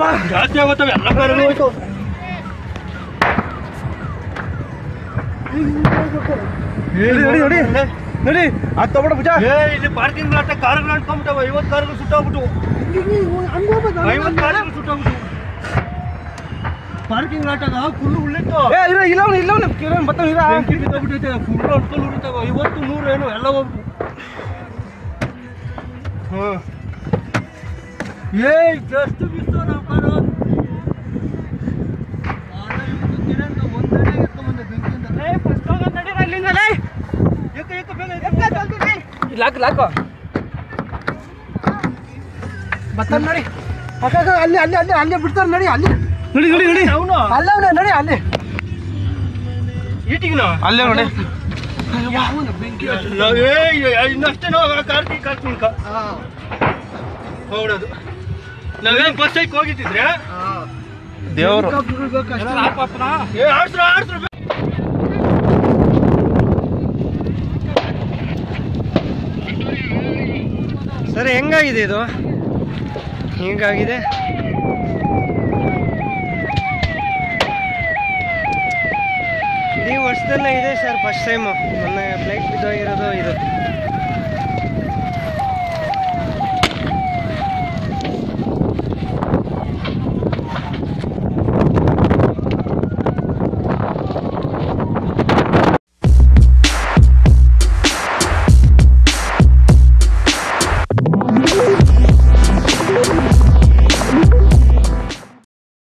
ಜಾಸ್ತಿ ಆಗುತ್ತವೆ ಎಲ್ಲ ಕಾರುಗಳು ಹೋಯ್ತು ನೋಡಿ ನೋಡಿ ನೋಡಿ ನೋಡಿ ಅದು ತಗೊಂಡು ಭುಜ ಏ ಇಲ್ಲಿ ಪಾರ್ಕಿಂಗ್ ಲಾಟ ಕಾರುಗಳು ಅಂಟ್ಕೊಂಡ್ಬಿಟ್ಟವ ಐವತ್ತು ಕಾರುಗಳು ಸುಟ್ಟೋಗ್ಬಿಟ್ಟು ಐವತ್ತು ಕಾರುಗಳು ಸುಟ್ಟೋಗ್ಬಿಟ್ಟು ಪಾರ್ಕಿಂಗ್ ಲಾಟಾಗ ಫುಲ್ ಉಳ್ಳಿತ್ತು ಏ ಇಲ್ಲ ಇಲ್ಲ ಅವ್ನು ಇಲ್ಲ ಅವ್ನು ಕಿರಣ್ ಬರ್ತಾವ ಇಲ್ಲ ಬೆಂಕಿ ಬಿದ್ದೋಗ್ಬಿಟ್ಟೈತೆ ಫುಲ್ ಅನ್ಕೊಂಡು ಉಳಿತಾವ ಐವತ್ತು ನೂರು ಏನು ಎಲ್ಲ ಹೋಗ್ಬಿಟ್ಟು ಹಾಂ ಏ ಜಸ್ಟ್ ಬಿತ್ತು ನಾವು ಕಾರು ಲಾಕ್ ಲಾಕು ಬರ್ತಾನೆ ನೋಡಿ ಅಕ್ಕ ಅಕ್ಕ, ಅಲ್ಲಿ ಅಲ್ಲಿ ಅಲ್ಲಿ ಅಲ್ಲೇ ಬಿಡ್ತಾರೆ ನೋಡಿ ಅಲ್ಲಿ ನೋಡಿ ನೋಡಿ ನೋಡಿ ಅವನು ಅಲ್ಲ ಅವನೇ ನೋಡಿ ಅಲ್ಲಿ ಈಟಿಗಿನ ಅಲ್ಲೇ ನೋಡಿ ಇನ್ನಷ್ಟೇನೋ ಕಾರ್ತಿಕ್ ಕಾರ್ತಿಕ ಹೌದದು ನಾವೇನು ಬಸ್ ಐಕ್ ಹೋಗಿದ್ದಿದ್ರೆ ದೇವರು ಏ ಆಡ್ಸ್ರು ಆಡ್ಸ್ರು ಸರ್ ಹೆಂಗಾಗಿದೆ ಇದು ಹಿಂಗಾಗಿದೆ ಇಡೀ ವರ್ಷದಲ್ಲೇ ಇದೆ ಸರ್ ಫಸ್ಟ್ ಟೈಮು ಮೊನ್ನೆ ಫ್ಲೈಟ್ ಬಿದ್ದೋಯ್ತು